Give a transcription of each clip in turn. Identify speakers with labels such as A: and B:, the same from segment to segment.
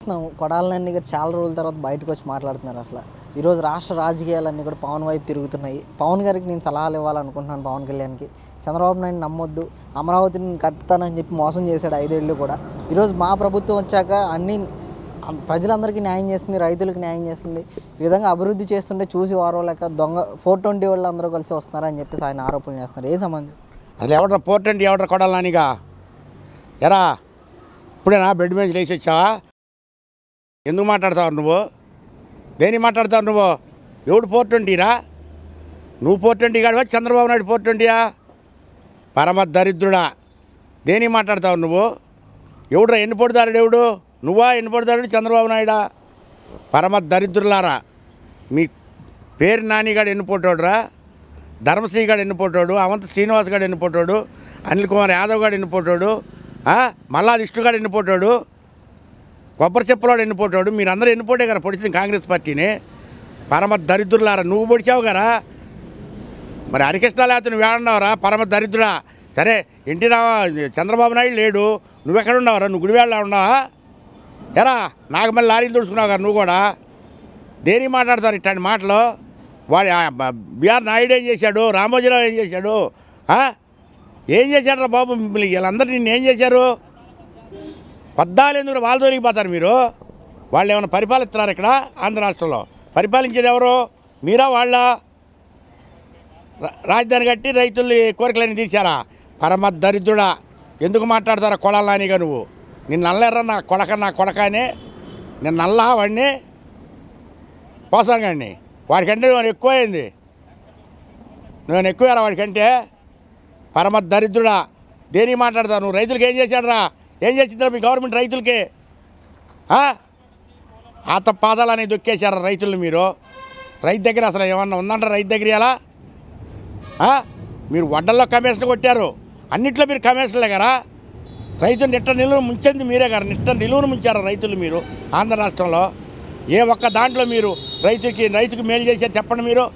A: చూస్తున్నాం కొడాలన్నీ గారు చాలా రోజుల తర్వాత బయటకు వచ్చి మాట్లాడుతున్నారు అసలు ఈరోజు రాష్ట్ర రాజకీయాలన్నీ కూడా పవన్ వైపు తిరుగుతున్నాయి పవన్ గారికి నేను సలహాలు ఇవ్వాలనుకుంటున్నాను పవన్ కళ్యాణ్కి చంద్రబాబు నాయుడు నమ్మొద్దు అమరావతిని కట్టుతానని చెప్పి మోసం చేశాడు ఐదేళ్ళు కూడా ఈరోజు మా ప్రభుత్వం వచ్చాక అన్ని అం- ప్రజలందరికీ న్యాయం చేస్తుంది రైతులకు న్యాయం చేస్తుంది ఈ విధంగా అభివృద్ధి చేస్తుంటే చూసి వారవలేక దొంగ ఫోర్ ట్వంటీ వాళ్ళు అందరూ కలిసి వస్తున్నారని చెప్పేసి ఆయన ఆరోపణలు చేస్తున్నారు ఏ సంబంధం
B: అసలు ఎవడ పోర్టెంట్ ఎవడ కొడాలనిగా ఎరా ఇప్పుడేనా బెడ్ మీద లేచి వచ్చావా ఎందుకు మాట్లాడతావు నువ్వు దేని మాట్లాడతావు నువ్వు ఎవడు ఫోర్ ట్వంటీరా నువ్వు ఫోర్ ట్వంటీ కాడువా చంద్రబాబు నాయుడు ఫోర్ ట్వంటీయా పరమ దరిద్రుడా దేని మాట్లాడతావు నువ్వు ఎవడురా ఎన్ని పొడిదారుడు ఎవడు నువ్వా ఎన్ని పొడిదారుడు చంద్రబాబు నాయుడా పరమ దరిద్రులారా మీ పేరు నానిగాడు ఎన్ని పోటాడురా ధర్మశ్రీ గాడు ఎన్నిపోటాడు అవంత శ్రీనివాస్ గాడు ఎన్నిపోటాడు అనిల్ కుమార్ యాదవ్ గాడు ఎన్నిపోటాడు మల్లా విష్ణు గాడు ఎన్నిపోటాడు కొబ్బరి చెప్పులాడు ఎన్నిపోటాడు మీరందరూ ఎన్నిపోటే కదా పొడిచింది కాంగ్రెస్ పార్టీని పరమ దరిద్రులారా నువ్వు పొడిచావు కదా మరి హరికృష్ణ లేకపోతే నువ్వు ఏడన్నావురా పరమ దరిద్రుడా సరే ఎన్టీ రామ చంద్రబాబు నాయుడు లేడు నువ్వెక్కడ ఉన్నావురా నువ్వు గుడివేళ్ళ ఉన్నావా ఎరా నాగమల్లి లారీలు తుడుచుకున్నావు కదా నువ్వు కూడా దేనికి మాట్లాడతారు ఇట్లాంటి మాటలు వాడు ఆ బ- బిఆర్ నాయుడు ఏం చేశాడు రామోజీరావు ఏం చేశాడు ఆ? ఏం చేశాడు బాబు మిమ్మల్ని వీళ్ళందరూ నిన్ను ఏం చేశారు పద్దాలు ఎందుకు వాళ్ళ దొరికిపోతారు మీరు వాళ్ళు ఏమైనా పరిపాలిస్తున్నారు ఇక్కడ ఆంధ్ర రాష్ట్రంలో పరిపాలించేది ఎవరు మీరా వాళ్ళ రా- రాజధాని కట్టి రైతుల్ని కోరికలన్నీ తీశారా పరమ దరిద్రుడా ఎందుకు మాట్లాడతారా కొడాలి నానిగా నువ్వు నిన్ను నల్లెర్ర నా కొడక నా కొడక అని నేను నల్లా వాడిని పోసాను కానీ వాడికంటే నువ్వు ఎక్కువ అయింది నువ్వు ఎక్కువ వాడికంటే పరమ దరిద్రుడా దేనికి మాట్లాడతావు నువ్వు రైతులకి ఏం చేశాడురా ఏం చేసిందిరా మీ గవర్నమెంట్ రైతులకి ఆ? ఆత పాదాలని దొక్కేశారా రైతులు మీరు రైతు దగ్గర అసలు ఏమన్నా ఉందంట రైతు దగ్గర ఎలా ఆ? మీరు వడ్డల్లో కమిషన్ కొట్టారు అన్నిట్లో మీరు కమిషన్లే కదా రైతు నిట్ట నిలువును ముంచింది మీరే కదా నిట్ట నిలువును ముంచారు రైతులు మీరు ఆంధ్ర రాష్ట్రంలో ఏ ఒక్క దాంట్లో మీరు రైతుకి రైతుకి మేలు చేశారు చెప్పండి మీరు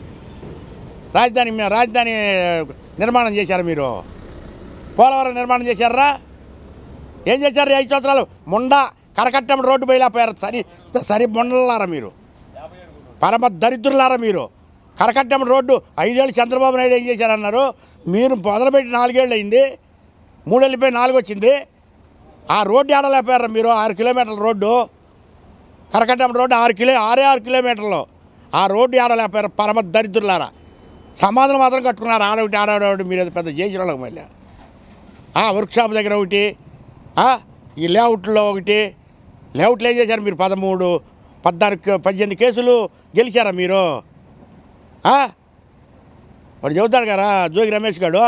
B: రాజధాని మీ- రాజధాని నిర్మాణం చేశారు మీరు పోలవరం నిర్మాణం చేశారా ఏం చేశారు ఈ ఐదు సంవత్సరాలు ముండా కరకట్టం రోడ్డు బయలుపోయారు సరి సరి మొండలారా మీరు పరమ దరిద్రులారా మీరు కరకట్టం రోడ్డు ఐదేళ్ళు చంద్రబాబు నాయుడు ఏం చేశారన్నారు మీరు మొదలుపెట్టి నాలుగేళ్ళు అయింది మూడు వెళ్ళిపోయి నాలుగు వచ్చింది ఆ రోడ్డు ఆడలేకపోయారా మీరు ఆరు కిలోమీటర్ల రోడ్డు కరకట్టం రోడ్డు ఆరు కిలో ఆరే ఆరు కిలోమీటర్లు ఆ రోడ్డు ఆడలేకపోయారు పరమ దరిద్రులారా సమాధానం మాత్రం కట్టుకున్నారు ఆడొకటి ఆడొకటి మీరు ఏదో పెద్ద చేసిన వాళ్ళకి మళ్ళీ ఆ వర్క్షాప్ దగ్గర ఒకటి ఆ, ఈ లేఅవుట్లో ఒకటి లేఅవుట్లు ఏం చేశారు మీరు పదమూడు పద్నాలుగు పద్దెనిమిది కేసులు గెలిచారా మీరు ఆ? వాడు చెబుతాడు కదా జోగి రమేష్ గారు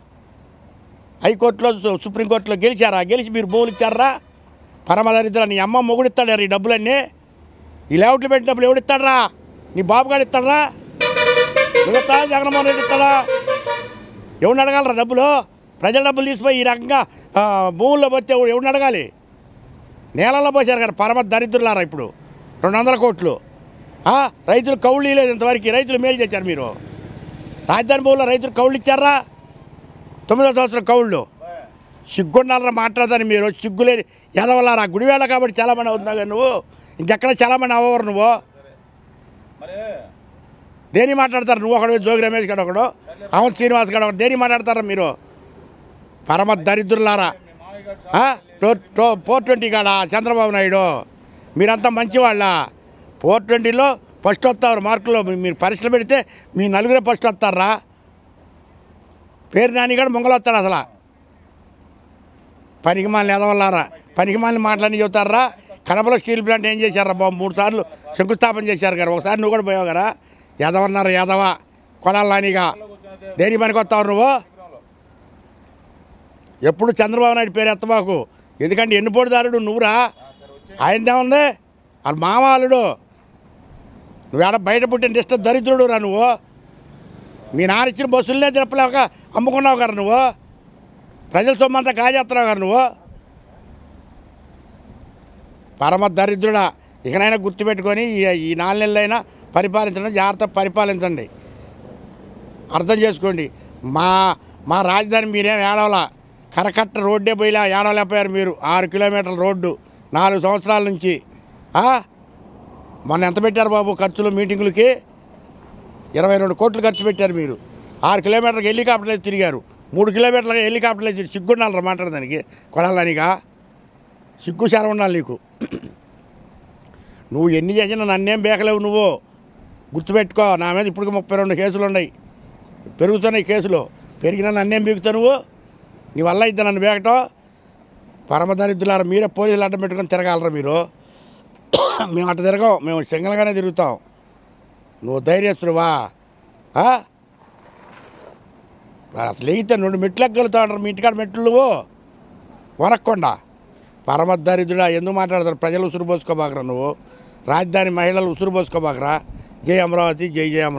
B: హైకోర్టులో సు- సుప్రీంకోర్టులో గెలిచారా గెలిచి మీరు భూములు ఇచ్చారా పరమదరిద్ర నీ అమ్మ మొగుడు ఇస్తాడు ఈ డబ్బులన్నీ ఈ లేఅవుట్లు పెట్టిన డబ్బులు ఎవడు ఇస్తాడరా నీ బాబు గారు ఇస్తాడరా నువ్వు ఇస్తాడా జగన్మోహన్ రెడ్డి ఇస్తాడా ఎవరిని అడగాలరా డబ్బులు ప్రజల డబ్బులు తీసిపోయి ఈ రకంగా ఆ, భూముల్లో పోతే ఎవడు- ఎవరిని అడగాలి నేలలో పోసారు కదా పరమ దరిద్రులారా ఇప్పుడు రెండు వందల కోట్లు ఆ, రైతులు కౌళ్ళు ఇవ్వలేదు ఇంతవరకు రైతులు మేలు చేశారు మీరు రాజధాని భూముల్లో రైతులు కౌళ్ళు ఇచ్చారా తొమ్మిదో సంవత్సరం కౌళ్ళు సిగ్గుండాలరా మాట్లాడతాను మీరు సిగ్గులేని ఎదవలారా గుడివేళ కాబట్టి చాలామంది అవుతున్నావు కదా నువ్వు ఇంకెక్కడ చాలామంది అవ్వరు నువ్వు దేని మాట్లాడతారు నువ్వు ఒకడు జోగి రమేష్ గడు ఒకడు అవంత్ శ్రీనివాస్ గడు ఒకడు దేని మాట్లాడతారా మీరు పరమ దరిద్రులారా ఆ? టో- టో- ఫోర్ ట్వంటీ కాడా చంద్రబాబు నాయుడు మీరంతా మంచివాళ్ళ ఫోర్ ట్వంటీలో ఫస్ట్ వస్తారు మార్కులో మీ- మీరు పరీక్షలు పెడితే మీ నలుగురే ఫస్ట్ వస్తారా పేరు నానిగాడు ముంగలు వస్తాడు అసలు పనికి మాలిన ఎదవల్లారా పనికి మాలిన మాటలని చెబుతారా కడపలో స్టీల్ ప్లాంట్ ఏం చేశారా బాబు మూడు సార్లు శంకుస్థాపన చేశారు కదా ఒకసారి నువ్వు కూడా పోయావు కదా ఎదవన్నారు ఎదవ కొడాలి నానిగా దేని పనికి వస్తావు నువ్వు ఎప్పుడు చంద్రబాబు నాయుడు పేరు ఎత్తబాకు ఎందుకంటే ఎన్నుపోటుదారుడు నువ్వురా ఆయనదేముంది వాళ్ళ మామ అల్లుడు నువ్వు ఆడ బయట పుట్టిన ఇష్ట దరిద్రుడు రా నువ్వు మీ నాన్న ఇచ్చిన బస్సులనే తిరపలేక అమ్ముకున్నావు కదా నువ్వు ప్రజల సొమ్మంతా కాజేస్తున్నావు కదా నువ్వు పరమ దరిద్రుడా ఇకనైనా గుర్తుపెట్టుకొని ఈ ఈ నాలుగు నెలలైనా పరిపాలించడం జాగ్రత్త పరిపాలించండి అర్థం చేసుకోండి మా మా రాజధాని మీరేం ఏడవలా కరకట్ట రోడ్డే పోయిలా ఏడవలేకపోయారు మీరు ఆరు కిలోమీటర్ల రోడ్డు నాలుగు సంవత్సరాల నుంచి ఆ? మొన్న ఎంత పెట్టారు బాబు ఖర్చులు మీటింగులకి ఇరవై రెండు కోట్లు ఖర్చు పెట్టారు మీరు ఆరు కిలోమీటర్లకు హెలికాప్టర్లు వేసి తిరిగారు మూడు కిలోమీటర్లకు హెలికాప్టర్లు వేసి సిగ్గుండాలి మాట్లాడదానికి కొడాలనిగా సిగ్గు శరం ఉండాలి నీకు నువ్వు ఎన్ని చేసినా నన్నేం బేకలేవు నువ్వు గుర్తుపెట్టుకో నా మీద ఇప్పుడు ముప్పై రెండు కేసులు ఉన్నాయి పెరుగుతున్నాయి కేసులు పెరిగినా నన్నేం బీగుతావు నువ్వు నీ వల్ల ఇద్దా నన్ను బేకటం పరమదరిద్రులారా మీరే పోలీసులు అడ్డం పెట్టుకొని తిరగాలరా మీరు మేము అట్ట తిరగం మేము సింగల్గానే తిరుగుతాం నువ్వు ధైర్యస్తుడువా ఆ? అసలు ఎగితే రెండు మెట్లు ఎక్కగలుగుతావు అంటారు మీ ఇంటికాడ మెట్లు నువ్వు వనక్కొండ పరమదరిద్రుడా ఎందుకు మాట్లాడతారు ప్రజలు ఉసురు పోసుకోబాకరా నువ్వు రాజధాని మహిళలు ఉసురు పోసుకోబాకరా జై అమరావతి జై జై అమరావతి